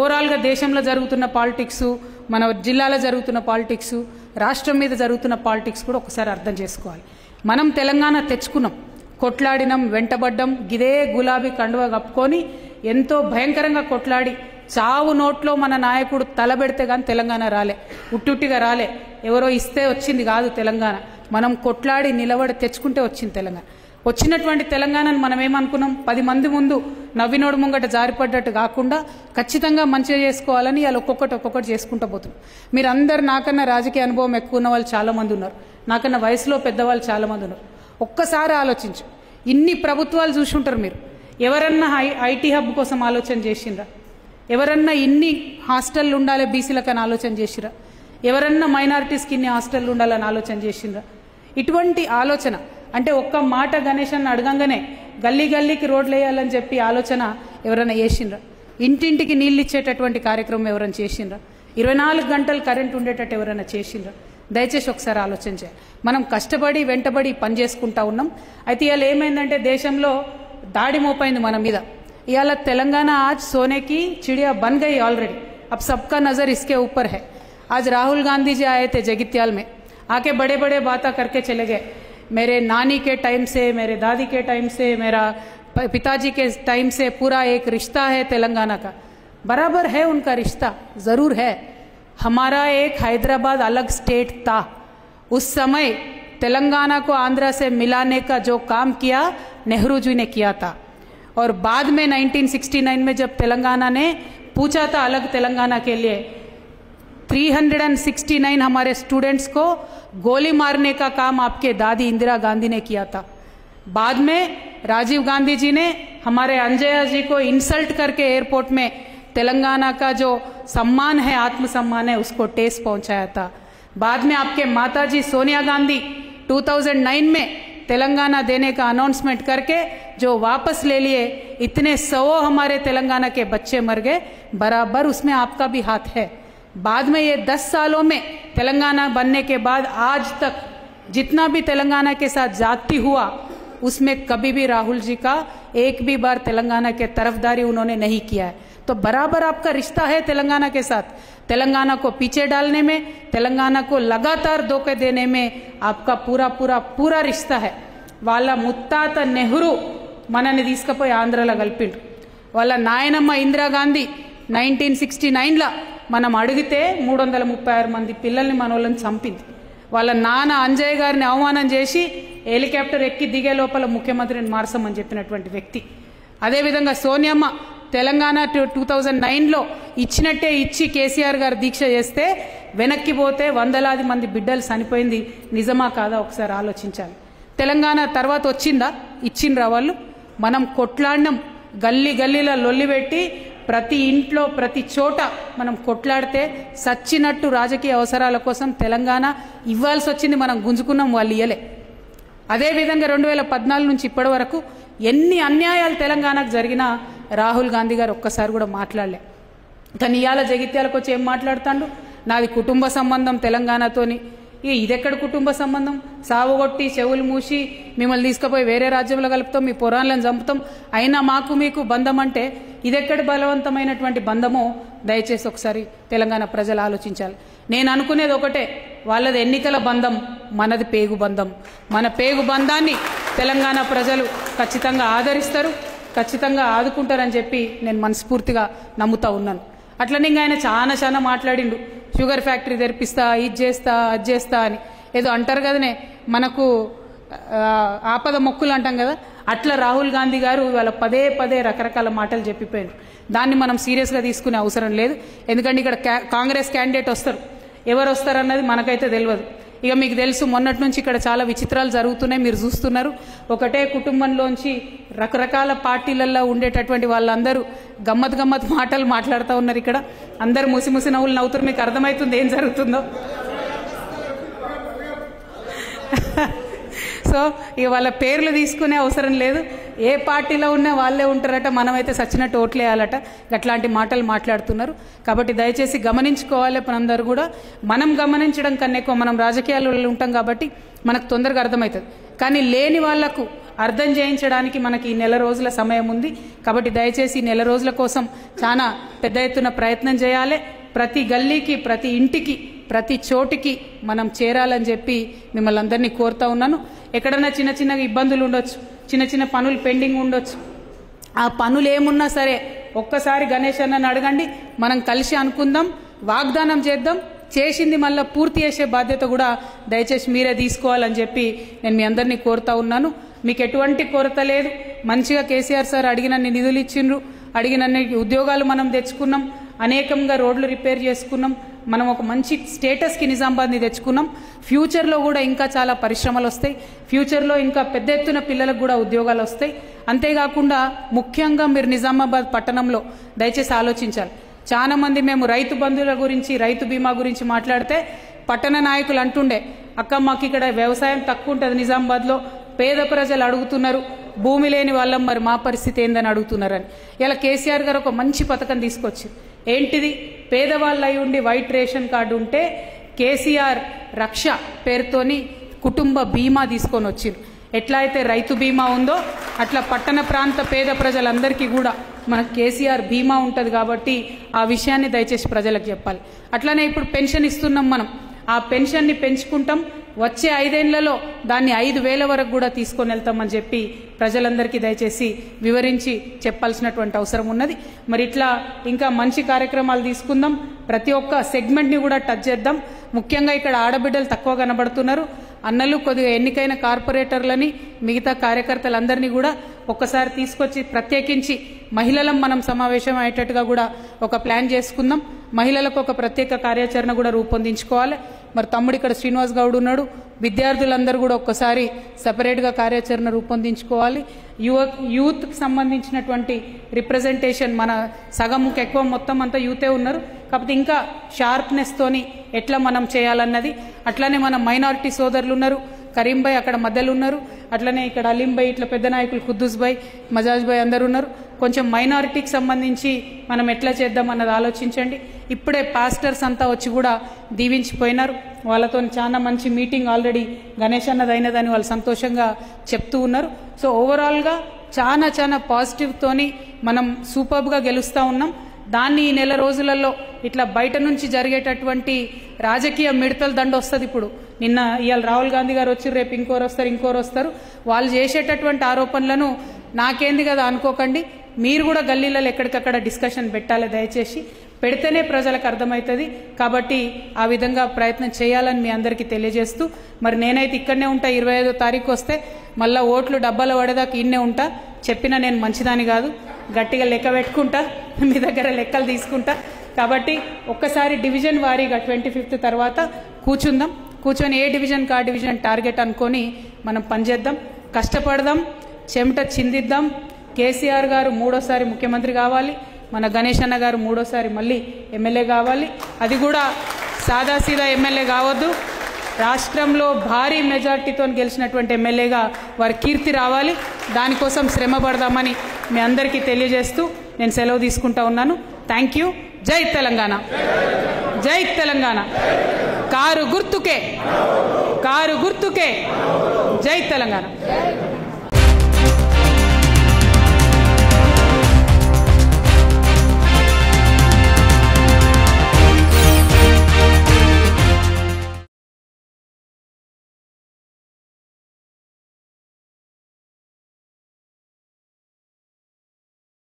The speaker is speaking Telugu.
ఓవరాల్గా దేశంలో జరుగుతున్న పాలిటిక్స్ మన జిల్లాలో జరుగుతున్న పాలిటిక్స్ రాష్ట్రం మీద జరుగుతున్న పాలిటిక్స్ కూడా ఒకసారి అర్థం చేసుకోవాలి మనం తెలంగాణ తెచ్చుకున్నాం కొట్లాడినం వెంటబడ్డం గిదే గులాబీ కండువ కప్పుకొని ఎంతో భయంకరంగా కొట్లాడి చావు నోట్లో మన నాయకుడు తలబెడితే కానీ తెలంగాణ రాలే ఉట్టుట్టిగా రాలే ఎవరో ఇస్తే వచ్చింది కాదు తెలంగాణ మనం కొట్లాడి నిలబడి తెచ్చుకుంటే వచ్చింది తెలంగాణ వచ్చినటువంటి తెలంగాణను మనం ఏమనుకున్నాం పది మంది ముందు నవ్వినోడు ముంగట జారిపడ్డట్టు కాకుండా ఖచ్చితంగా మంచిగా చేసుకోవాలని వాళ్ళు ఒక్కొక్కటి ఒక్కొక్కటి చేసుకుంటూ పోతున్నాం మీరు అందరు నాకన్నా రాజకీయ అనుభవం ఎక్కువ ఉన్న వాళ్ళు చాలా మంది ఉన్నారు నాకన్నా వయసులో పెద్దవాళ్ళు చాలా మంది ఉన్నారు ఒక్కసారి ఆలోచించు ఇన్ని ప్రభుత్వాలు చూసుంటారు మీరు ఎవరన్నా ఐ ఐటీ హబ్ కోసం ఆలోచన చేసిండ్రా ఎవరన్నా ఇన్ని హాస్టళ్ళు ఉండాలి బీసీలకని ఆలోచన చేసిరా ఎవరన్నా మైనారిటీస్కి ఇన్ని హాస్టళ్ళు ఉండాలని ఆలోచన చేసిండ్రా ఇటువంటి ఆలోచన అంటే ఒక్క మాట గణేష్ అన్న అడగంగానే గల్లీ గల్లీకి రోడ్లు వేయాలని చెప్పి ఆలోచన ఎవరైనా చేసిండ్రా ఇంటింటికి నీళ్ళు ఇచ్చేటటువంటి కార్యక్రమం ఎవరైనా చేసిండ్రా ఇరవై నాలుగు గంటలు కరెంట్ ఉండేటట్టు ఎవరైనా చేసిండ్రా దయచేసి ఒకసారి ఆలోచన చేయాలి మనం కష్టపడి వెంటబడి పని చేసుకుంటా ఉన్నాం అయితే ఇవాళ ఏమైందంటే దేశంలో దాడి మోపైంది మన మీద ఇవాళ తెలంగాణ आज सोने की चिड़िया बन गई ऑलरेडी अब सबका नजर इसके ऊपर है आज राहुल गांधी जी आए थे जगित्याल में आके बड़े बड़े बातें करके चले गए मेरे नानी के टाइम से मेरे दादी के टाइम से मेरा प- पिताजी के टाइम से पूरा एक रिश्ता है तेलंगाना का बराबर है उनका रिश्ता जरूर है हमारा एक हैदराबाद अलग स्टेट था उस समय तेलंगाना को आंध्रा से मिलाने का जो काम किया नेहरू जी ने किया था और बाद में 1969 में जब तेलंगाना ने पूछा था अलग तेलंगाना के लिए 369 हमारे स्टूडेंट्स को गोली मारने का काम आपके दादी इंदिरा गांधी ने किया था बाद में राजीव गांधी जी ने हमारे अंजया जी को इंसल्ट करके एयरपोर्ट में तेलंगाना का जो सम्मान है आत्मसम्मान है उसको टेस्ट पहुंचाया था बाद में आपके माताजी सोनिया गांधी 2009 में तेलंगाना देने का अनाउंसमेंट करके जो वापस ले लिए इतने सौ हमारे तेलंगाना के बच्चे मर गए बराबर उसमें आपका भी हाथ है बाद में ये दस सालों में तेलंगाना बनने के बाद आज तक जितना भी तेलंगाना के साथ जाति हुआ उसमें कभी भी राहुल जी का एक भी बार तेलंगाना के तरफदारी उन्होंने नहीं किया है तो बराबर आपका रिश्ता है तेलंगाना के साथ तेलंगाना को पीछे डालने में तेलंगाना को लगातार धोखे देने में आपका पूरा पूरा पूरा रिश्ता है వాళ్ళ ముత్తాత నెహ్రూ మనని తీసుకుపోయి ఆంధ్రలో కలిపిండు వాళ్ళ నాయనమ్మ ఇందిరాగాంధీ నైన్టీన్ సిక్స్టీ నైన్లో మనం అడిగితే మూడు వందల ముప్పై ఆరు మంది పిల్లల్ని మన వాళ్ళని చంపింది వాళ్ళ నాన్న అంజయ్ గారిని అవమానం చేసి హెలికాప్టర్ ఎక్కి దిగే లోపల ముఖ్యమంత్రిని మార్చమని చెప్పినటువంటి వ్యక్తి అదేవిధంగా సోనియమ్మ తెలంగాణ టూ థౌజండ్ నైన్లో ఇచ్చినట్టే ఇచ్చి కేసీఆర్ గారు దీక్ష చేస్తే వెనక్కి పోతే వందలాది మంది బిడ్డలు చనిపోయింది నిజమా కాదా ఒకసారి ఆలోచించాలి తెలంగాణ తర్వాత వచ్చిందా ఇచ్చిండ్రా వాళ్ళు మనం కొట్లాడినాం గల్లీ గల్లీలో లొల్లి పెట్టి ప్రతి ఇంట్లో ప్రతి చోట మనం కొట్లాడితే సచ్చినట్టు రాజకీయ అవసరాల కోసం తెలంగాణ ఇవ్వాల్సి వచ్చింది మనం గుంజుకున్నాం వాళ్ళు ఇయ్యలే అదేవిధంగా రెండు వేల పద్నాలుగు నుంచి ఇప్పటి వరకు ఎన్ని అన్యాయాలు తెలంగాణకు జరిగినా రాహుల్ గాంధీ గారు ఒక్కసారి కూడా మాట్లాడలే కానీ ఇవాళ జగిత్యాలకు వచ్చి ఏం మాట్లాడుతాడు నాది కుటుంబ సంబంధం తెలంగాణతోని ఇక ఇదెక్కడ కుటుంబ సంబంధం సావుగొట్టి చెవులు మూసి మిమ్మల్ని తీసుకుపోయి వేరే రాజ్యంలో కలుపుతాం మీ పురాణాలను చంపుతాం అయినా మాకు మీకు బంధం అంటే ఇదెక్కడ బలవంతమైనటువంటి బంధమో దయచేసి ఒకసారి తెలంగాణ ప్రజలు ఆలోచించాలి నేను అనుకునేది ఒకటే వాళ్ళది ఎన్నికల బంధం మనది పేగు బంధం మన పేగు బంధాన్ని తెలంగాణ ప్రజలు ఖచ్చితంగా ఆదరిస్తారు ఖచ్చితంగా ఆదుకుంటారని చెప్పి నేను మనస్ఫూర్తిగా నమ్ముతా ఉన్నాను అట్లనే ఇంకా ఆయన చాలా చాలా మాట్లాడిండు షుగర్ ఫ్యాక్టరీ తెరిపిస్తా ఇది చేస్తా అది చేస్తా అని ఏదో అంటారు కదనే మనకు ఆ, ఆపద మొక్కులు అంటాం కదా అట్లా రాహుల్ గాంధీ గారు ఇవాళ పదే పదే రకరకాల మాటలు చెప్పిపోయారు దాన్ని మనం సీరియస్గా తీసుకునే అవసరం లేదు ఎందుకంటే ఇక్కడ కా- కాంగ్రెస్ క్యాండిడేట్ వస్తారు ఎవరు వస్తారన్నది మనకైతే తెలియదు ఇక మీకు తెలుసు మొన్నటి నుంచి ఇక్కడ చాలా విచిత్రాలు జరుగుతున్నాయి మీరు చూస్తున్నారు ఒకటే కుటుంబంలోంచి రకరకాల పార్టీలలో ఉండేటటువంటి వాళ్ళందరూ గమ్మత్ గమ్మత్ మాటలు మాట్లాడుతూ ఉన్నారు ఇక్కడ అందరు ముసి ముసి నవ్వులు నవ్వుతారు మీకు అర్థమవుతుంది ఏం జరుగుతుందో సో ఇక వాళ్ళ పేర్లు తీసుకునే అవసరం లేదు ఏ పార్టీలో ఉన్నా వాళ్ళే ఉంటారట మనమైతే సచ్చినట్టు ఓట్లేయాలట అట్లాంటి మాటలు మాట్లాడుతున్నారు కాబట్టి దయచేసి గమనించుకోవాలి మనందరూ కూడా మనం గమనించడం కన్నా ఎక్కువ మనం రాజకీయాల్లో ఉంటాం కాబట్టి మనకు తొందరగా అర్థమవుతుంది కానీ లేని వాళ్లకు అర్థం చేయించడానికి మనకి ఈ నెల రోజుల సమయం ఉంది కాబట్టి దయచేసి ఈ నెల రోజుల కోసం చాలా పెద్ద ఎత్తున ప్రయత్నం చేయాలి ప్రతి గల్లీకి ప్రతి ఇంటికి ప్రతి చోటికి మనం చేరాలని చెప్పి మిమ్మల్ని అందరినీ కోరుతా ఉన్నాను ఎక్కడన్నా చిన్న చిన్నగా ఇబ్బందులు ఉండొచ్చు చిన్న చిన్న పనులు పెండింగ్ ఉండొచ్చు ఆ పనులు ఏమున్నా సరే ఒక్కసారి గణేష్ అన్నని అడగండి మనం కలిసి అనుకుందాం వాగ్దానం చేద్దాం చేసింది మళ్ళీ పూర్తి చేసే బాధ్యత కూడా దయచేసి మీరే తీసుకోవాలని చెప్పి నేను మీ అందరినీ కోరుతా ఉన్నాను మీకు ఎటువంటి కొరత లేదు మంచిగా కేసీఆర్ సార్ అడిగినన్ని నిధులు ఇచ్చిండ్రు అడిగినన్ని ఉద్యోగాలు మనం తెచ్చుకున్నాం అనేకంగా రోడ్లు రిపేర్ చేసుకున్నాం మనం ఒక మంచి స్టేటస్కి నిజామాబాద్ని తెచ్చుకున్నాం ఫ్యూచర్లో కూడా ఇంకా చాలా పరిశ్రమలు వస్తాయి ఫ్యూచర్లో ఇంకా పెద్ద ఎత్తున పిల్లలకు కూడా ఉద్యోగాలు వస్తాయి అంతేకాకుండా ముఖ్యంగా మీరు నిజామాబాద్ పట్టణంలో దయచేసి ఆలోచించాలి చాలా మంది మేము రైతు బంధువుల గురించి రైతు బీమా గురించి మాట్లాడితే పట్టణ నాయకులు అంటుండే అక్క మాకు ఇక్కడ వ్యవసాయం తక్కువ ఉంటుంది నిజామాబాద్లో పేద ప్రజలు అడుగుతున్నారు భూమి లేని వాళ్ళం మరి మా పరిస్థితి ఏందని అడుగుతున్నారని ఇలా కేసీఆర్ గారు ఒక మంచి పథకం తీసుకొచ్చి ఏంటిది పేదవాళ్ళు అయి ఉండి వైట్ రేషన్ కార్డు ఉంటే కేసీఆర్ రక్ష పేరుతోని కుటుంబ బీమా తీసుకొని వచ్చింది ఎట్లా అయితే రైతు బీమా ఉందో అట్లా పట్టణ ప్రాంత పేద ప్రజలందరికీ కూడా మన కేసీఆర్ బీమా ఉంటుంది కాబట్టి ఆ విషయాన్ని దయచేసి ప్రజలకు చెప్పాలి అట్లానే ఇప్పుడు పెన్షన్ ఇస్తున్నాం మనం ఆ పెన్షన్ని పెంచుకుంటాం వచ్చే ఐదేళ్లలో దాన్ని ఐదు వేల వరకు కూడా తీసుకొని వెళ్తామని చెప్పి ప్రజలందరికీ దయచేసి వివరించి చెప్పాల్సినటువంటి అవసరం ఉన్నది మరి ఇట్లా ఇంకా మంచి కార్యక్రమాలు తీసుకుందాం ప్రతి ఒక్క సెగ్మెంట్ని కూడా టచ్ చేద్దాం ముఖ్యంగా ఇక్కడ ఆడబిడ్డలు తక్కువ కనబడుతున్నారు అన్నలు కొద్దిగా ఎన్నికైన కార్పొరేటర్లని మిగతా కార్యకర్తలందరినీ కూడా ఒక్కసారి తీసుకొచ్చి ప్రత్యేకించి మహిళలం మనం సమావేశం అయ్యేటట్టుగా కూడా ఒక ప్లాన్ చేసుకుందాం మహిళలకు ఒక ప్రత్యేక కార్యాచరణ కూడా రూపొందించుకోవాలి మరి తమ్ముడు ఇక్కడ శ్రీనివాస్ గౌడ్ ఉన్నాడు విద్యార్థులందరూ కూడా ఒక్కసారి సపరేట్గా కార్యాచరణ రూపొందించుకోవాలి యువ యూత్కి సంబంధించినటువంటి రిప్రజెంటేషన్ మన సగంకి ఎక్కువ మొత్తం అంతా యూతే ఉన్నారు కాకపోతే ఇంకా షార్ప్నెస్ తోని ఎట్లా మనం చేయాలన్నది అట్లానే మన మైనారిటీ సోదరులు ఉన్నారు కరీం భాయ్ అక్కడ మధ్యలో ఉన్నారు అట్లనే ఇక్కడ అలీం భాయ్ ఇట్లా పెద్ద నాయకులు ఖుద్దూస్ భాయ్ మజాజ్ భాయ్ అందరు ఉన్నారు కొంచెం మైనారిటీకి సంబంధించి మనం ఎట్లా చేద్దాం అన్నది ఆలోచించండి ఇప్పుడే పాస్టర్స్ అంతా వచ్చి కూడా దీవించిపోయినారు వాళ్ళతో చాలా మంచి మీటింగ్ ఆల్రెడీ గణేష్ అన్నది అయినదని వాళ్ళు సంతోషంగా చెప్తూ ఉన్నారు సో ఓవరాల్గా చాలా చాలా పాజిటివ్ తోని మనం సూపర్గా గెలుస్తూ ఉన్నాం దాన్ని ఈ నెల రోజులలో ఇట్లా బయట నుంచి జరిగేటటువంటి రాజకీయ మిడతల దండ వస్తుంది ఇప్పుడు నిన్న ఇవాళ రాహుల్ గాంధీ గారు వచ్చి రేపు ఇంకోరు వస్తారు ఇంకోరు వస్తారు వాళ్ళు చేసేటటువంటి ఆరోపణలను నాకేంది కదా అనుకోకండి మీరు కూడా గల్లీలలో ఎక్కడికక్కడ డిస్కషన్ పెట్టాలి దయచేసి పెడితేనే ప్రజలకు అర్థమవుతుంది కాబట్టి ఆ విధంగా ప్రయత్నం చేయాలని మీ అందరికీ తెలియజేస్తూ మరి నేనైతే ఇక్కడనే ఉంటా ఇరవై ఐదో తారీఖు వస్తే మళ్ళీ ఓట్లు డబ్బాల పడేదాకా ఇన్నే ఉంటా చెప్పినా నేను మంచిదాని కాదు గట్టిగా లెక్క పెట్టుకుంటా మీ దగ్గర లెక్కలు తీసుకుంటా కాబట్టి ఒక్కసారి డివిజన్ వారీగా ట్వంటీ ఫిఫ్త్ తర్వాత కూర్చుందాం కూర్చొని ఏ డివిజన్ కా డివిజన్ టార్గెట్ అనుకొని మనం పనిచేద్దాం కష్టపడదాం చెమట చిందిద్దాం కేసీఆర్ గారు మూడోసారి ముఖ్యమంత్రి కావాలి మన గణేష్ అన్న గారు మూడోసారి మళ్ళీ ఎమ్మెల్యే కావాలి అది కూడా సాదాసీదా ఎమ్మెల్యే కావద్దు రాష్ట్రంలో భారీ మెజార్టీతో గెలిచినటువంటి ఎమ్మెల్యేగా వారి కీర్తి రావాలి దానికోసం శ్రమ పడదామని మీ అందరికీ తెలియజేస్తూ నేను సెలవు తీసుకుంటా ఉన్నాను థ్యాంక్ యూ జై తెలంగాణ జై తెలంగాణ కారు గుర్తుకే కారు గుర్తుకే జై తెలంగాణ